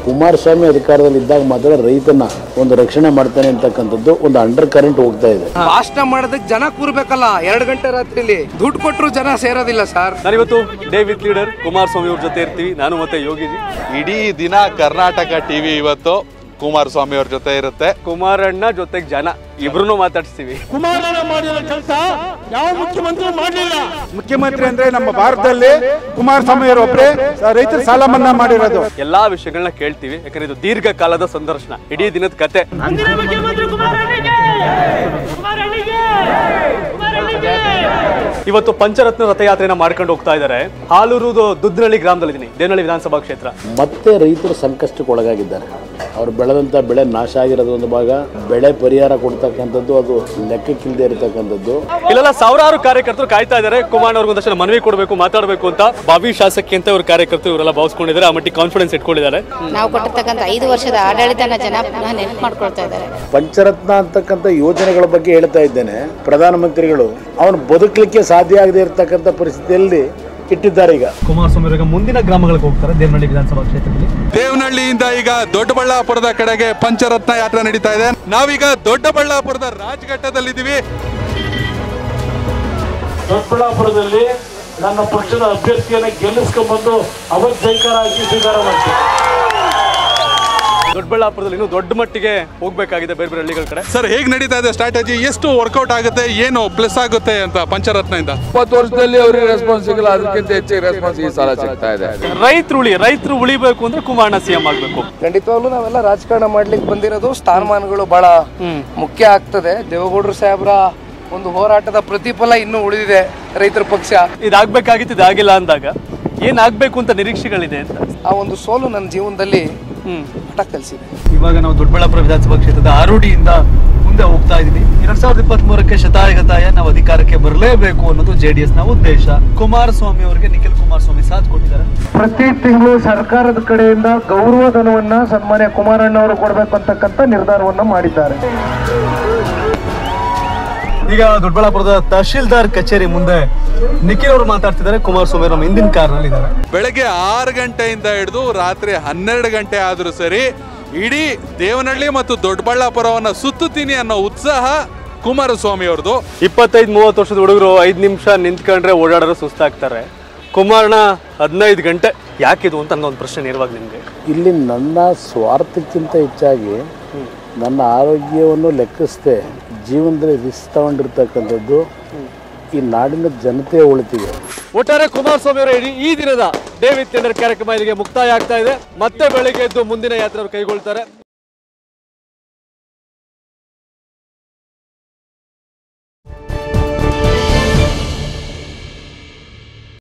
ಕುಮಾರಸ್ವಾಮಿ ಅಧಿಕಾರದಲ್ಲಿ ಇದ್ದಾಗ ಮಾತ್ರ ರೈತನ ಒಂದು ರಕ್ಷಣೆ ಮಾಡ್ತಾನೆ ಅಂತಕ್ಕಂಥದ್ದು ಒಂದು ಅಂಡರ್ ಕರೆಂಟ್ ಹೋಗ್ತಾ ಇದೆ ಭಾಷಣ ಮಾಡೋದಕ್ಕೆ ಜನ ಕೂರ್ಬೇಕಲ್ಲ ಎರಡು ಗಂಟೆ ರಾತ್ರಿಲಿ ದುಡ್ಡು ಕೊಟ್ಟರು ಜನ ಸೇರೋದಿಲ್ಲ ಸರ್ ನಾನಿವತ್ತು ಡೇ ವಿತ್ ಲೀಡರ್ ಕುಮಾರಸ್ವಾಮಿ ಅವ್ರ ಜೊತೆ ಇರ್ತೀವಿ ನಾನು ಮತ್ತೆ ಯೋಗಿಜಿ ಇಡೀ ದಿನ ಕರ್ನಾಟಕ ಟಿವಿ ಇವತ್ತು ಕುಮಾರಸ್ವಾಮಿ ಅವ್ರ ಜೊತೆ ಇರುತ್ತೆ ಕುಮಾರಣ್ಣ ಜೊತೆಗೆ ಜನ ಇಬ್ರು ಮಾತಾಡ್ಸ್ತೀವಿ ಕುಮಾರಣ್ಣ ಮಾಡಿರೋ ಕೆಲಸ ಯಾವ ಮುಖ್ಯಮಂತ್ರಿ ಮಾಡಲಿಲ್ಲ ಮುಖ್ಯಮಂತ್ರಿ ಅಂದ್ರೆ ನಮ್ಮ ಭಾರತದಲ್ಲಿ ಕುಮಾರಸ್ವಾಮಿ ಅವರು ಒಬ್ಬರೇ ರೈತರ ಸಾಲ ಮನ್ನಾ ಮಾಡಿರೋದು ಎಲ್ಲಾ ವಿಷಯಗಳನ್ನ ಕೇಳ್ತೀವಿ ಯಾಕಂದ್ರೆ ಇದು ದೀರ್ಘಕಾಲದ ಸಂದರ್ಶನ ಇಡೀ ದಿನದ ಕತೆ ಅಂದಿನ ಮುಖ್ಯಮಂತ್ರಿ ಕುಮಾರಣ್ಣಿಗೆ ಕುಮಾರಣ್ಣಿಗೆ ಕುಮಾರಣ್ಣಿಗೆ ಇವತ್ತು ಪಂಚರತ್ನ ರಥಯಾತ್ರೆನ ಮಾಡ್ಕೊಂಡು ಹೋಗ್ತಾ ಇದ್ದಾರೆ ಹಾಲೂರು ದುದ್ದನಹಳ್ಳಿ ಗ್ರಾಮದಲ್ಲಿದ್ದೀನಿ ದೇವನಹಳ್ಳಿ ವಿಧಾನಸಭಾ ಕ್ಷೇತ್ರ ಮತ್ತೆ ರೈತರು ಸಂಕಷ್ಟಕ್ಕೆ ಒಳಗಾಗಿದ್ದಾರೆ ಅವ್ರು ಬೆಳೆದಂಥ ಬೆಳೆ ನಾಶ ಆಗಿರೋದು ಒಂದು ಭಾಗ ಬೆಳೆ ಪರಿಹಾರ ಕೊಡ್ತಕ್ಕಂಥದ್ದು ಅದು ಲೆಕ್ಕಕ್ಕಿಲ್ಲದೆ ಇರತಕ್ಕಂಥದ್ದು ಇಲ್ಲೆಲ್ಲ ಸಾವಿರಾರು ಕಾರ್ಯಕರ್ತರು ಕಾಯ್ತಾ ಇದ್ದಾರೆ ಕುಮಾರ್ ಅವ್ರಿಗೆ ಒಂದಷ್ಟು ಮನವಿ ಕೊಡಬೇಕು ಮಾತಾಡಬೇಕು ಅಂತ ಬಾವಿ ಶಾಸಕಿ ಅಂತ ಇವ್ರ ಕಾರ್ಯಕರ್ತರು ಇವರೆಲ್ಲ ಭಾವಿಸ್ಕೊಂಡಿದ್ದಾರೆ ಆ ಮಟ್ಟಿಗೆ ಕಾನ್ಫಿಡೆನ್ಸ್ ಇಟ್ಕೊಂಡಿದ್ದಾರೆ ನಾವು ಕೊಟ್ಟಿರ್ತಕ್ಕಂಥ ಐದು ವರ್ಷದ ಆಡಳಿತನ ಜನ ಪುನಃ ನೆನಪು ಮಾಡ್ಕೊಳ್ತಾ ಇದ್ದಾರೆ ಪಂಚರತ್ನ ಅಂತಕ್ಕಂಥ ಯೋಜನೆಗಳ ಬಗ್ಗೆ ಹೇಳ್ತಾ ಇದ್ದೇನೆ ಪ್ರಧಾನಮಂತ್ರಿಗಳು ಅವನು ಬದುಕಲಿಕ್ಕೆ ಸಾಧ್ಯ ಆಗದೆ ಇರತಕ್ಕಂಥ ಪರಿಸ್ಥಿತಿಯಲ್ಲಿ ಇಟ್ಟಿದ್ದಾರೆ ಈಗ ಕುಮಾರಸ್ವಾಮಿ ಅವರಿಗೆ ಮುಂದಿನ ಗ್ರಾಮಗಳಿಗೆ ಹೋಗ್ತಾರೆ ದೇವನಹಳ್ಳಿ ವಿಧಾನಸಭಾ ಕ್ಷೇತ್ರದಲ್ಲಿ ದೇವನಹಳ್ಳಿಯಿಂದ ಈಗ ದೊಡ್ಡಬಳ್ಳಾಪುರದ ಕಡೆಗೆ ಪಂಚರತ್ನ ಯಾತ್ರೆ ನಡೀತಾ ಇದೆ ನಾವೀಗ ದೊಡ್ಡಬಳ್ಳಾಪುರದ ರಾಜಘಟ್ಟದಲ್ಲಿದ್ದೀವಿ ದೊಡ್ಡಬಳ್ಳಾಪುರದಲ್ಲಿ ನನ್ನ ಪಕ್ಷದ ಅಭ್ಯರ್ಥಿಯನ್ನ ಗೆಲ್ಲಿಸ್ಕೊಂಡ್ಬಂದು ಅವತ್ತು ಜೈಕಾರ ಹಾಕಿ ಸ್ವೀಕಾರ ಮಾಡ್ತೀನಿ ದೊಡ್ಡಬಳ್ಳಾಪುರದಲ್ಲಿ ಇನ್ನೂ ದೊಡ್ಡ ಮಟ್ಟಿಗೆ ಹೋಗ್ಬೇಕಾಗಿದೆ ಬೇರೆ ಬೇರೆ ಹಳ್ಳಿಗಳ ಕಡೆ ಸರ್ ಹೇಗ್ ನಡೀತಾ ಇದೆ ಸ್ಟ್ರಾಟಜಿ ಎಷ್ಟು ವರ್ಕೌಟ್ ಆಗುತ್ತೆ ಏನು ಪ್ಲಸ್ ಆಗುತ್ತೆ ಅಂತ ಪಂಚರತ್ನದಿಂದ ಇಪ್ಪತ್ತು ವರ್ಷದಲ್ಲಿ ಅವ್ರಿಗೆ ರೆಸ್ಪಾನ್ಸ್ ಸಿಗಲ್ಲ ಅದಕ್ಕಿಂತ ಹೆಚ್ಚಿಗೆ ರೆಸ್ಪಾನ್ಸ್ ಈ ಸಲ ಸಿಗ್ತಾ ಇದೆ ರೈತರು ಉಳಿ ರೈತರು ಉಳಿಬೇಕು ಅಂದ್ರೆ ಕುಮಾರಣ್ಣ ಸಿಎಂ ಆಗ್ಬೇಕು ಖಂಡಿತವಾಗ್ಲೂ ನಾವೆಲ್ಲ ರಾಜಕಾರಣ ಮಾಡ್ಲಿಕ್ಕೆ ಬಂದಿರೋದು ಸ್ಥಾನಮಾನಗಳು ಬಹಳ ಮುಖ್ಯ ಆಗ್ತದೆ ದೇವೇಗೌಡರು ಸಾಹೇಬ್ರ ಒಂದು ಹೋರಾಟದ ಪ್ರತಿಫಲ ಇನ್ನೂ ಉಳಿದಿದೆ ರೈತರ ಪಕ್ಷ ಇದಾಗ್ಬೇಕಾಗಿತ್ತು ಇದಾಗಿಲ್ಲ ಅಂದಾಗ ಏನಾಗ್ಬೇಕು ಅಂತ ನಿರೀಕ್ಷೆಗಳಿದೆ ಅಂತ ಆ ಒಂದು ಸೋಲು ನನ್ನ ಜೀವನದಲ್ಲಿ ಹ್ಮ್ ಹಠ ಕಲಿಸಿದೆ ಇವಾಗ ನಾವು ದೊಡ್ಡಬಳ್ಳಾಪುರ ವಿಧಾನಸಭಾ ಕ್ಷೇತ್ರದ ಆರೂಢಿಯಿಂದ ಮುಂದೆ ಹೋಗ್ತಾ ಇದೀವಿ ಎರಡ್ ಸಾವಿರದ ಇಪ್ಪತ್ತ್ ಮೂರಕ್ಕೆ ಶತಾಯಗತಾಯ ನಾವು ಅಧಿಕಾರಕ್ಕೆ ಬರಲೇಬೇಕು ಅನ್ನೋದು ಜೆಡಿಎಸ್ ನ ಉದ್ದೇಶ ಕುಮಾರಸ್ವಾಮಿ ಅವರಿಗೆ ನಿಖಿಲ್ ಕುಮಾರಸ್ವಾಮಿ ಸಾಥ್ ಕೊಟ್ಟಿದ್ದಾರೆ ಪ್ರತಿ ತಿಂಗಳು ಸರ್ಕಾರದ ಕಡೆಯಿಂದ ಗೌರವಧನವನ್ನ ಸನ್ಮಾನ್ಯ ಕುಮಾರಣ್ಣ ಅವರು ಕೊಡಬೇಕು ಅಂತಕ್ಕಂಥ ನಿರ್ಧಾರವನ್ನ ಮಾಡಿದ್ದಾರೆ ಈಗ ದೊಡ್ಡಬಳ್ಳಾಪುರದ ತಹಶೀಲ್ದಾರ್ ಕಚೇರಿ ಮುಂದೆ ನಿಖಿಲ್ ಅವರು ಮಾತಾಡ್ತಿದ್ದಾರೆ ಕುಮಾರಸ್ವಾಮಿ ಅವರು ನಮ್ಮ ಹಿಂದಿನ ಕಾರ್ನಲ್ಲಿ ಇದ್ದಾರೆ ಬೆಳಗ್ಗೆ ಆರು ಗಂಟೆಯಿಂದ ಹಿಡಿದು ರಾತ್ರಿ ಹನ್ನೆರಡು ಗಂಟೆ ಆದರೂ ಸರಿ ಇಡೀ ದೇವನಹಳ್ಳಿ ಮತ್ತು ದೊಡ್ಡಬಳ್ಳಾಪುರವನ್ನ ಸುತ್ತುತ್ತೀನಿ ಅನ್ನೋ ಉತ್ಸಾಹ ಕುಮಾರಸ್ವಾಮಿ ಅವ್ರದ್ದು ಇಪ್ಪತ್ತೈದು ಮೂವತ್ತು ವರ್ಷದ ಹುಡುಗರು ಐದು ನಿಮಿಷ ನಿಂತ್ಕೊಂಡ್ರೆ ಓಡಾಡೋರು ಸುಸ್ತಾಗ್ತಾರೆ ಕುಮಾರಣ್ಣ ಹದಿನೈದು ಗಂಟೆ ಯಾಕಿದು ಅಂತ ನನ್ನ ಒಂದು ಪ್ರಶ್ನೆ ನೇರವಾಗಿ ನಿಮಗೆ ಇಲ್ಲಿ ನನ್ನ ಸ್ವಾರ್ಥಕ್ಕಿಂತ ಹೆಚ್ಚಾಗಿ ನನ್ನ ಆರೋಗ್ಯವನ್ನು ಲೆಕ್ಕಿಸದೆ ಜೀವನದಲ್ಲಿ ರಿಸ್ಕ್ ತಗೊಂಡಿರ್ತಕ್ಕಂಥದ್ದು ಈ ನಾಡಿನ ಜನತೆ ಉಳಿತಿದೆ ಒಟ್ಟಾರೆ ಕುಮಾರಸ್ವಾಮಿ ಅವರ ಇಡೀ ಈ ದಿನದ ಡೇವಿಡ್ ಟೆಂಡರ್ ಕಾರ್ಯಕ್ರಮ ಇಲ್ಲಿಗೆ ಮುಕ್ತಾಯ ಆಗ್ತಾ ಇದೆ ಮತ್ತೆ ಬೆಳಿಗ್ಗೆ ಎದ್ದು ಮುಂದಿನ ಯಾತ್ರೆ ಅವರು ಕೈಗೊಳ್ತಾರೆ